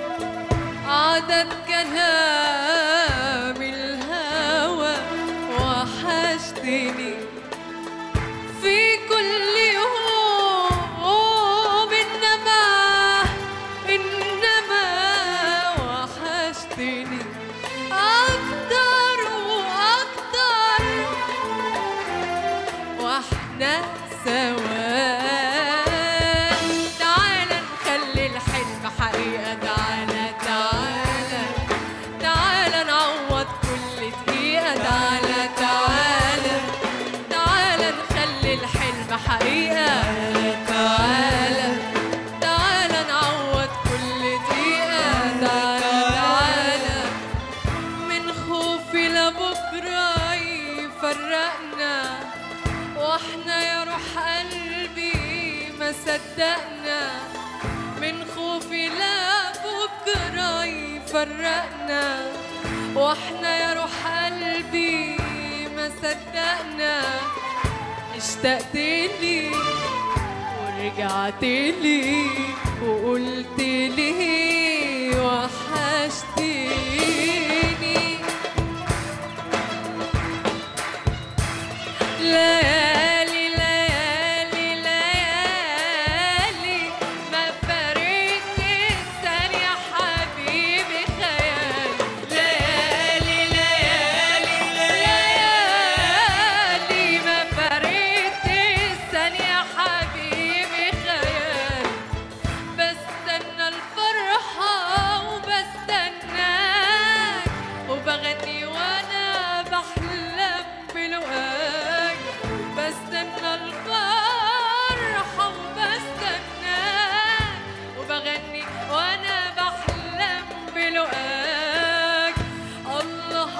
عدد كلام الهوى وحشتني في كل يوم إنما إنما وحشتني أكتر وأكتر واحنا سوا تعالى نخلي الحلم حقيقة تعالى تعالى تعالى نعوض كل دقيقة تعالى تعالى تعالى نخلي الحلم حقيقة تعالى تعالى نعوض كل دقيقة تعالى تعالى من خوفي لبكرة يفرقنا واحنا يا روح قلبي ما صدقنا من خوفي لبكرة يفرقنا واحنا يا روح قلبي ما صدقنا اشتقت لي ورجعت لي وقلت لي وحشتني ليالي ليالي ليالي ما فرقت الثانية حبيبي خيال ليالي ليالي ليالي ما فرقت الثانية حبيبي خيال بستنى الفرحة وبستناك وبغني وانا بحلم بلقاك بستنى الفرحة وبستناك وبغني وانا بحلم بلقاك الله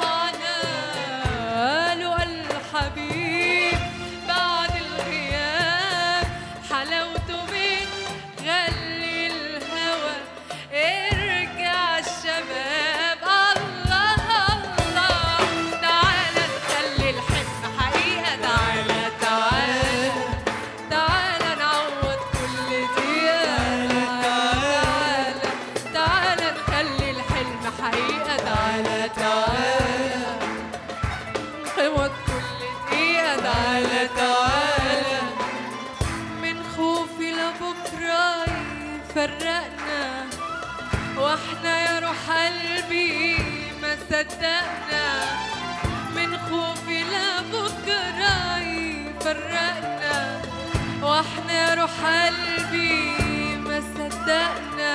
عناله الحبيب بعد الغياب حلاوته بتغلي الهوى ارجع الشباب الله الله تعالى نخلي الحلم حقيقة تعالى تعالى تعالى نعوض كل دقيقة تعالى تعالى نخلي الحلم حقيقة تعالى تعالى نعوض كل دقيقة تعالى تعالى من خوفي لبكرة يفرقنا واحنا يا روح قلبي ما صدقنا من خوفي لبكرة يفرقنا واحنا يا روح قلبي ما صدقنا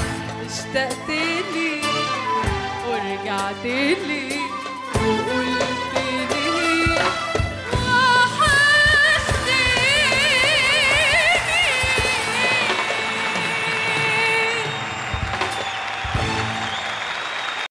اشتقت لي ورجعت لي وقلت